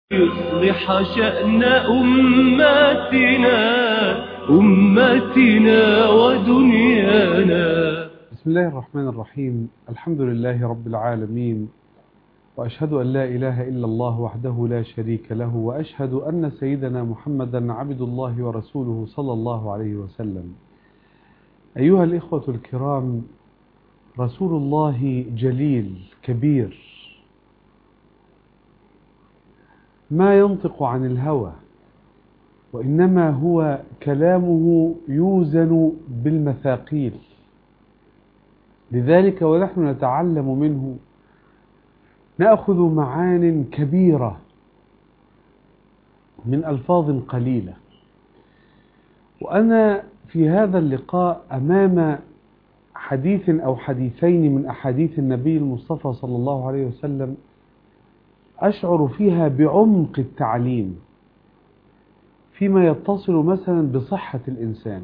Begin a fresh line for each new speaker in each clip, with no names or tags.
يصلح شأن أمتنا أمتنا ودنيانا
بسم الله الرحمن الرحيم الحمد لله رب العالمين وأشهد أن لا إله إلا الله وحده لا شريك له وأشهد أن سيدنا محمدا عبد الله ورسوله صلى الله عليه وسلم أيها الإخوة الكرام رسول الله جليل كبير ما ينطق عن الهوى وإنما هو كلامه يوزن بالمثاقيل لذلك ونحن نتعلم منه نأخذ معان كبيرة من ألفاظ قليلة وأنا في هذا اللقاء أمام حديث أو حديثين من أحاديث النبي المصطفى صلى الله عليه وسلم أشعر فيها بعمق التعليم فيما يتصل مثلا بصحة الإنسان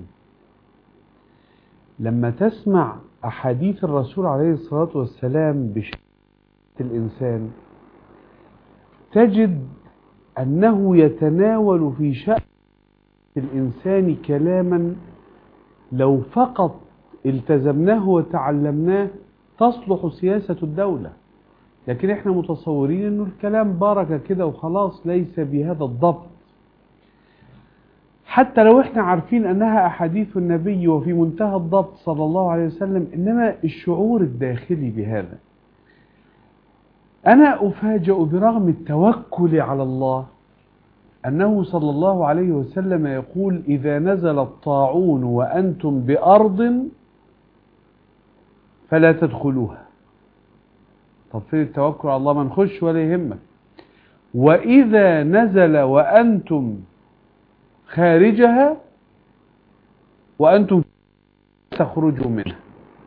لما تسمع أحاديث الرسول عليه الصلاة والسلام بشأن الإنسان تجد أنه يتناول في شأن الإنسان كلاما لو فقط التزمناه وتعلمناه تصلح سياسة الدولة لكن احنا متصورين انه الكلام بركة كده وخلاص ليس بهذا الضبط حتى لو احنا عارفين انها احاديث النبي وفي منتهى الضبط صلى الله عليه وسلم انما الشعور الداخلي بهذا انا افاجأ برغم التوكل على الله انه صلى الله عليه وسلم يقول اذا نزل الطاعون وانتم بارض فلا تدخلوها طب فين التوكل على الله ما نخش ولا يهمك وإذا نزل وأنتم خارجها وأنتم تخرجوا منها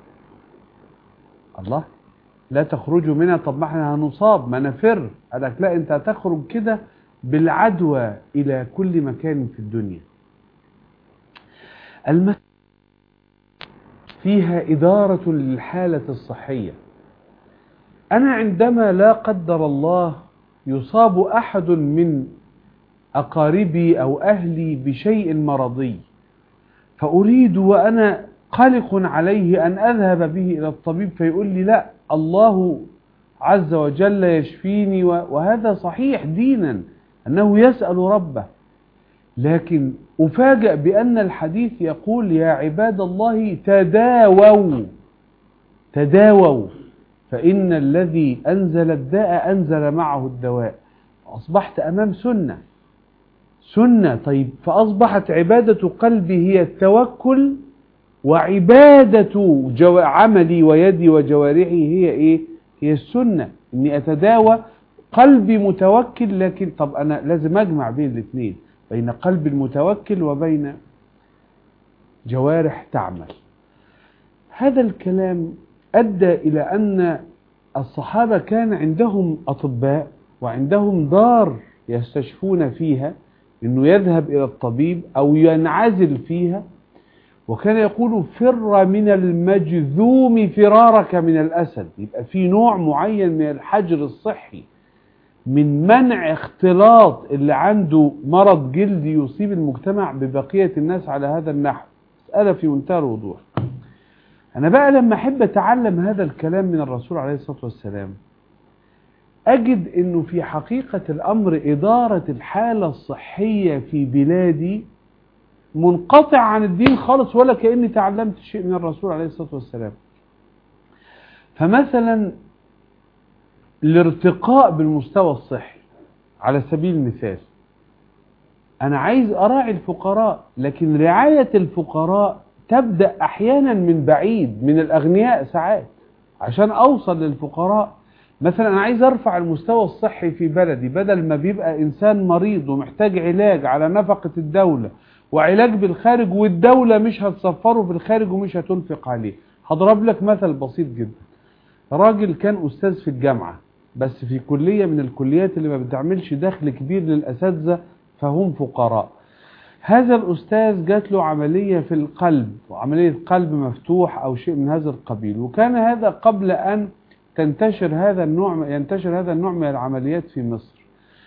الله لا تخرجوا منها طب ما احنا هنصاب ما نفر قال لك لا انت هتخرج كده بالعدوى إلى كل مكان في الدنيا الم فيها إدارة للحالة الصحية أنا عندما لا قدر الله يصاب أحد من أقاربي أو أهلي بشيء مرضي فأريد وأنا قلق عليه أن أذهب به إلى الطبيب فيقول لي لا الله عز وجل يشفيني وهذا صحيح دينا أنه يسأل ربه لكن أفاجأ بأن الحديث يقول يا عباد الله تداووا تداووا فإن الذي أنزل الداء أنزل معه الدواء أصبحت أمام سنة سنة طيب فأصبحت عبادة قلبي هي التوكل وعبادة جو عملي ويدي وجوارحي هي إيه هي السنة إني أتداوى قلبي متوكل لكن طب أنا لازم أجمع بين الاثنين بين قلب المتوكل وبين جوارح تعمل هذا الكلام أدى إلى أن الصحابة كان عندهم أطباء وعندهم دار يستشفون فيها أنه يذهب إلى الطبيب أو ينعزل فيها وكان يقول فر من المجذوم فرارك من الأسد يبقى في نوع معين من الحجر الصحي من منع اختلاط اللي عنده مرض جلدي يصيب المجتمع ببقية الناس على هذا النحو مسألة في منتهى الوضوح أنا بقى لما أحب أتعلم هذا الكلام من الرسول عليه الصلاة والسلام أجد أنه في حقيقة الأمر إدارة الحالة الصحية في بلادي منقطع عن الدين خالص ولا كأني تعلمت شيء من الرسول عليه الصلاة والسلام فمثلا الارتقاء بالمستوى الصحي على سبيل المثال أنا عايز أراعي الفقراء لكن رعاية الفقراء تبدأ أحيانا من بعيد من الأغنياء ساعات عشان أوصل للفقراء مثلا أنا عايز أرفع المستوى الصحي في بلدي بدل ما بيبقى إنسان مريض ومحتاج علاج على نفقة الدولة وعلاج بالخارج والدولة مش هتصفره في الخارج ومش هتنفق عليه هضرب لك مثل بسيط جدا راجل كان أستاذ في الجامعة بس في كلية من الكليات اللي ما بتعملش دخل كبير للأساتذة فهم فقراء هذا الأستاذ جات له عملية في القلب وعملية قلب مفتوح أو شيء من هذا القبيل وكان هذا قبل أن تنتشر هذا النوع ينتشر هذا النوع من العمليات في مصر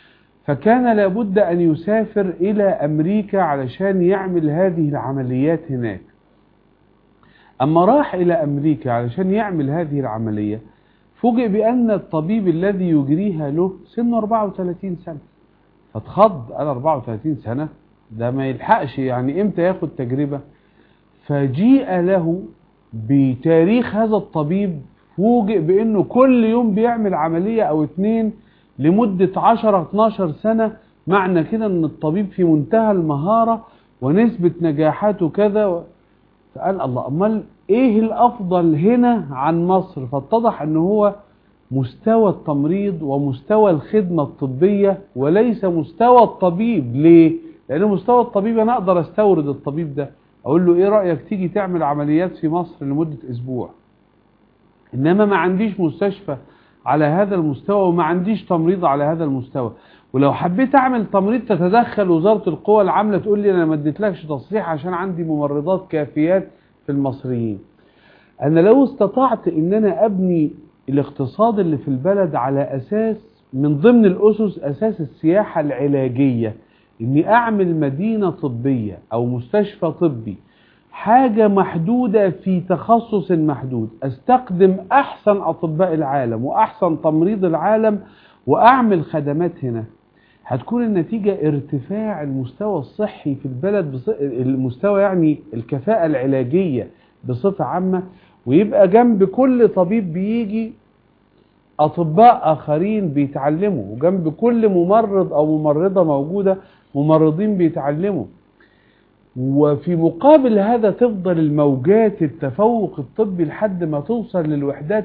فكان لابد أن يسافر إلى أمريكا علشان يعمل هذه العمليات هناك أما راح إلى أمريكا علشان يعمل هذه العملية فوجئ بأن الطبيب الذي يجريها له سنه 34 سنة فاتخض قال 34 سنة ده ما يلحقش يعني امتى ياخد تجربة فجيء له بتاريخ هذا الطبيب فوجئ بانه كل يوم بيعمل عملية او اتنين لمدة 10 12 سنة معنى كده ان الطبيب في منتهى المهارة ونسبة نجاحاته كذا فقال الله امال ايه الافضل هنا عن مصر فاتضح ان هو مستوى التمريض ومستوى الخدمة الطبية وليس مستوى الطبيب ليه لان مستوى الطبيب انا اقدر استورد الطبيب ده اقول له ايه رأيك تيجي تعمل عمليات في مصر لمدة اسبوع انما ما عنديش مستشفى على هذا المستوى وما عنديش تمريض على هذا المستوى ولو حبيت اعمل تمريض تتدخل وزارة القوى العاملة تقول لي انا ما اديتلكش تصريح عشان عندي ممرضات كافيات في المصريين انا لو استطعت ان انا ابني الاقتصاد اللي في البلد على اساس من ضمن الاسس اساس السياحة العلاجية اني اعمل مدينة طبية او مستشفى طبي حاجة محدودة في تخصص محدود استخدم احسن اطباء العالم واحسن تمريض العالم واعمل خدمات هنا هتكون النتيجة ارتفاع المستوى الصحي في البلد بص... المستوى يعني الكفاءة العلاجية بصفة عامة ويبقى جنب كل طبيب بيجي أطباء آخرين بيتعلموا وجنب كل ممرض أو ممرضة موجودة ممرضين بيتعلموا وفي مقابل هذا تفضل الموجات التفوق الطبي لحد ما توصل للوحدات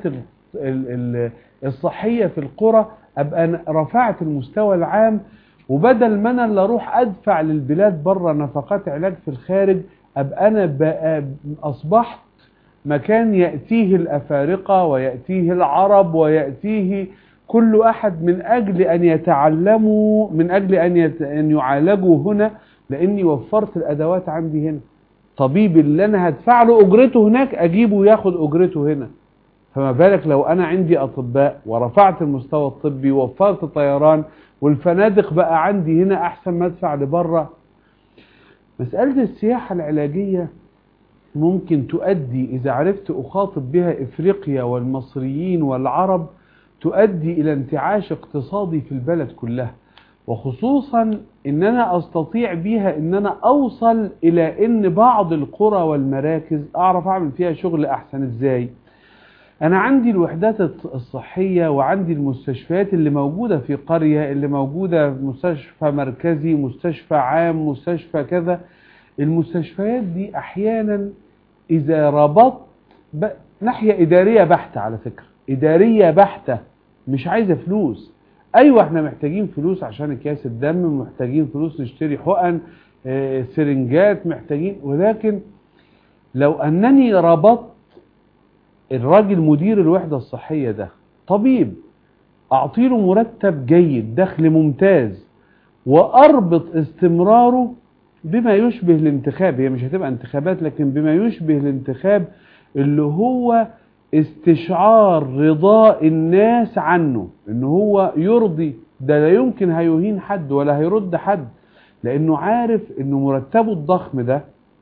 الصحية في القرى أبقى رفعت المستوى العام وبدل ما أنا اللي أروح أدفع للبلاد بره نفقات علاج في الخارج أبقى أنا بقى أصبحت مكان يأتيه الأفارقة ويأتيه العرب ويأتيه كل أحد من أجل أن يتعلموا من أجل أن, يت... أن يعالجوا هنا لأني وفرت الأدوات عندي هنا طبيب اللي أنا هدفع له أجرته هناك أجيبه ياخد أجرته هنا فما بالك لو أنا عندي أطباء ورفعت المستوى الطبي ووفرت طيران والفنادق بقى عندي هنا أحسن ما أدفع لبره مسألة السياحة العلاجية ممكن تؤدي إذا عرفت أخاطب بها إفريقيا والمصريين والعرب تؤدي إلى انتعاش اقتصادي في البلد كلها وخصوصا ان انا استطيع بيها ان انا اوصل الى ان بعض القرى والمراكز اعرف اعمل فيها شغل احسن ازاي انا عندي الوحدات الصحية وعندي المستشفيات اللي موجودة في قرية اللي موجودة مستشفى مركزي مستشفى عام مستشفى كذا المستشفيات دي احيانا اذا ربطت ناحية ادارية بحتة على فكرة ادارية بحتة مش عايزة فلوس ايوه احنا محتاجين فلوس عشان اكياس الدم محتاجين فلوس نشتري حقن اه سرنجات محتاجين ولكن لو انني ربطت الراجل مدير الوحدة الصحية ده طبيب اعطيله مرتب جيد دخل ممتاز واربط استمراره بما يشبه الانتخاب هي مش هتبقى انتخابات لكن بما يشبه الانتخاب اللي هو استشعار رضاء الناس عنه ان هو يرضي ده لا يمكن هيهين حد ولا هيرد حد لانه عارف انه مرتبه الضخم ده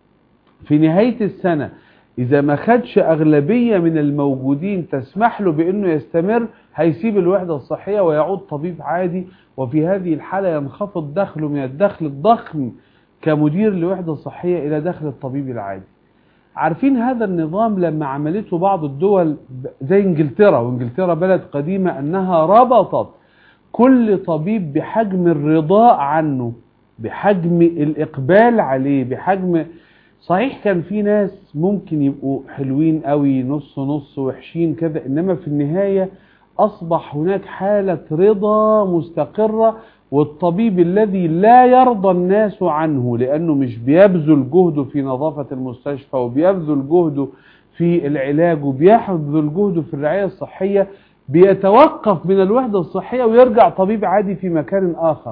في نهاية السنة اذا ما خدش اغلبية من الموجودين تسمح له بانه يستمر هيسيب الوحدة الصحية ويعود طبيب عادي وفي هذه الحالة ينخفض دخله من الدخل الضخم كمدير لوحدة صحية الى دخل الطبيب العادي عارفين هذا النظام لما عملته بعض الدول زي انجلترا وانجلترا بلد قديمة انها ربطت كل طبيب بحجم الرضاء عنه بحجم الاقبال عليه بحجم صحيح كان في ناس ممكن يبقوا حلوين قوي نص نص وحشين كذا انما في النهاية اصبح هناك حالة رضا مستقرة والطبيب الذي لا يرضى الناس عنه لأنه مش بيبذل جهده في نظافة المستشفى وبيبذل جهده في العلاج وبيبذل جهده في الرعاية الصحية بيتوقف من الوحدة الصحية ويرجع طبيب عادي في مكان آخر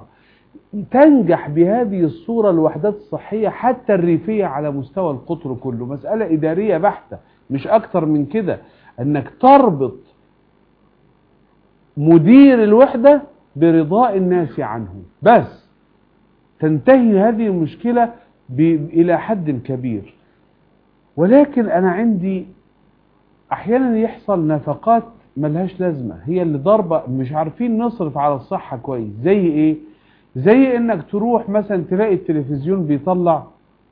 تنجح بهذه الصورة الوحدات الصحية حتى الريفية على مستوى القطر كله مسألة إدارية بحتة مش أكتر من كده أنك تربط مدير الوحدة برضاء الناس عنه بس تنتهي هذه المشكلة ب... إلى حد كبير ولكن أنا عندي أحيانا يحصل نفقات ملهاش لازمة هي اللي ضربة مش عارفين نصرف على الصحة كويس زي إيه زي إنك تروح مثلا تلاقي التلفزيون بيطلع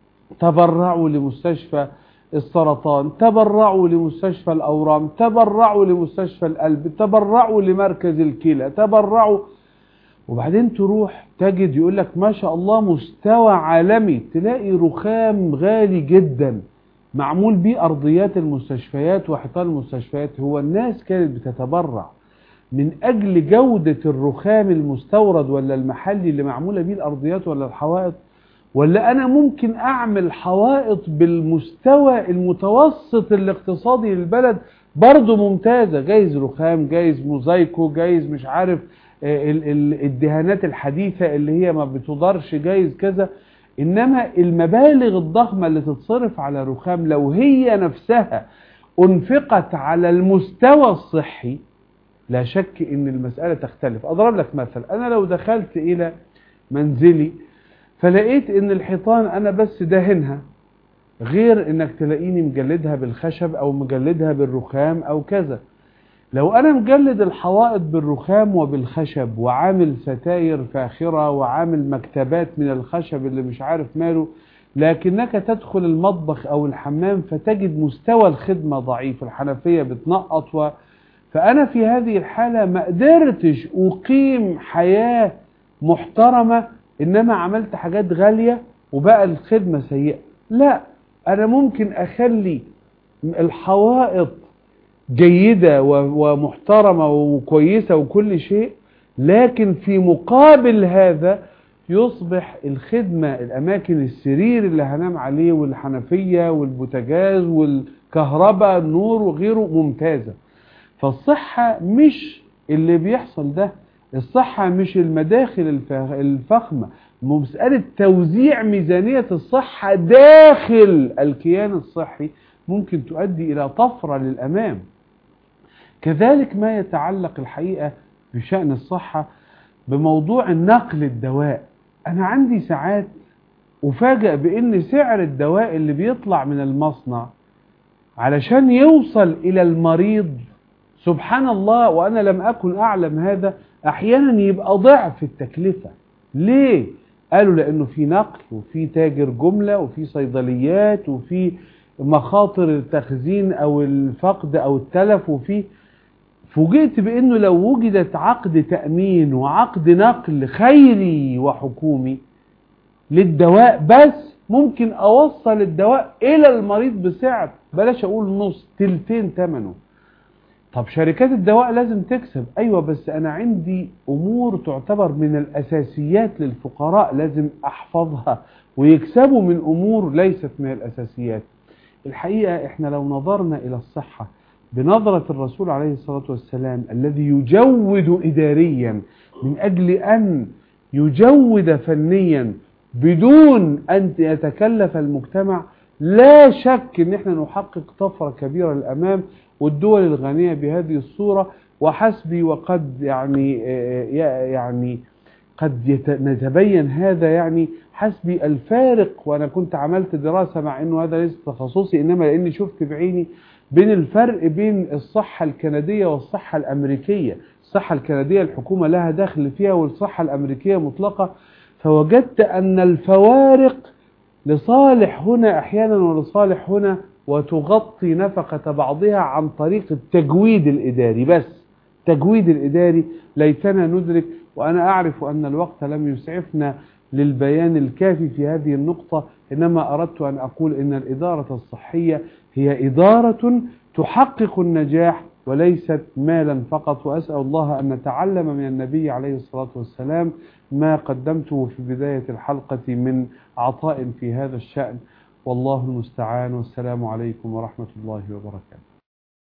تبرعوا لمستشفى السرطان تبرعوا لمستشفى الأورام تبرعوا لمستشفى القلب تبرعوا لمركز الكلى تبرعوا وبعدين تروح تجد يقول لك ما شاء الله مستوى عالمي تلاقي رخام غالي جدا معمول بيه أرضيات المستشفيات وحيطان المستشفيات هو الناس كانت بتتبرع من أجل جودة الرخام المستورد ولا المحلي اللي معمولة بيه الأرضيات ولا الحوائط ولا أنا ممكن أعمل حوائط بالمستوى المتوسط الاقتصادي للبلد برضه ممتازة جايز رخام جايز موزايكو جايز مش عارف الدهانات الحديثة اللي هي ما بتضرش جايز كذا إنما المبالغ الضخمة اللي تتصرف على رخام لو هي نفسها أنفقت على المستوى الصحي لا شك إن المسألة تختلف أضرب لك مثل أنا لو دخلت إلى منزلي فلقيت إن الحيطان أنا بس دهنها غير إنك تلاقيني مجلدها بالخشب أو مجلدها بالرخام أو كذا لو أنا مجلد الحوائط بالرخام وبالخشب وعامل ستاير فاخرة وعامل مكتبات من الخشب اللي مش عارف ماله لكنك تدخل المطبخ أو الحمام فتجد مستوى الخدمة ضعيف الحنفية بتنقط و... فأنا في هذه الحالة ما قدرتش أقيم حياة محترمة إنما عملت حاجات غالية وبقى الخدمة سيئة لا أنا ممكن أخلي الحوائط جيدة ومحترمة وكويسة وكل شيء لكن في مقابل هذا يصبح الخدمة الأماكن السرير اللي هنام عليه والحنفية والبوتاجاز والكهرباء النور وغيره ممتازة فالصحة مش اللي بيحصل ده الصحة مش المداخل الفخمة مسألة توزيع ميزانية الصحة داخل الكيان الصحي ممكن تؤدي إلى طفرة للأمام كذلك ما يتعلق الحقيقة بشأن الصحة بموضوع النقل الدواء أنا عندي ساعات أفاجأ بأن سعر الدواء اللي بيطلع من المصنع علشان يوصل إلى المريض سبحان الله وأنا لم أكن أعلم هذا أحيانا يبقى ضعف التكلفة ليه؟ قالوا لأنه في نقل وفي تاجر جملة وفي صيدليات وفي مخاطر التخزين أو الفقد أو التلف وفي فوجئت بأنه لو وجدت عقد تأمين وعقد نقل خيري وحكومي للدواء بس ممكن أوصل الدواء إلى المريض بسعر بلاش أقول نص تلتين ثمنه طب شركات الدواء لازم تكسب أيوة بس أنا عندي أمور تعتبر من الأساسيات للفقراء لازم أحفظها ويكسبوا من أمور ليست من الأساسيات الحقيقة إحنا لو نظرنا إلى الصحة بنظرة الرسول عليه الصلاة والسلام الذي يجود إداريا من أجل أن يجود فنيا بدون أن يتكلف المجتمع لا شك أن احنا نحقق طفرة كبيرة للأمام والدول الغنية بهذه الصورة وحسبي وقد يعني يعني قد نتبين هذا يعني حسبي الفارق وأنا كنت عملت دراسة مع أنه هذا ليس تخصصي إنما لأني شفت بعيني بين الفرق بين الصحة الكندية والصحة الأمريكية الصحة الكندية الحكومة لها دخل فيها والصحة الأمريكية مطلقة فوجدت أن الفوارق لصالح هنا أحيانا ولصالح هنا وتغطي نفقة بعضها عن طريق التجويد الإداري بس تجويد الإداري ليتنا ندرك وأنا أعرف أن الوقت لم يسعفنا للبيان الكافي في هذه النقطة إنما أردت أن أقول إن الإدارة الصحية هي إدارة تحقق النجاح وليست مالا فقط وأسأل الله أن نتعلم من النبي عليه الصلاة والسلام ما قدمته في بداية الحلقة من عطاء في هذا الشأن والله المستعان والسلام عليكم ورحمة الله وبركاته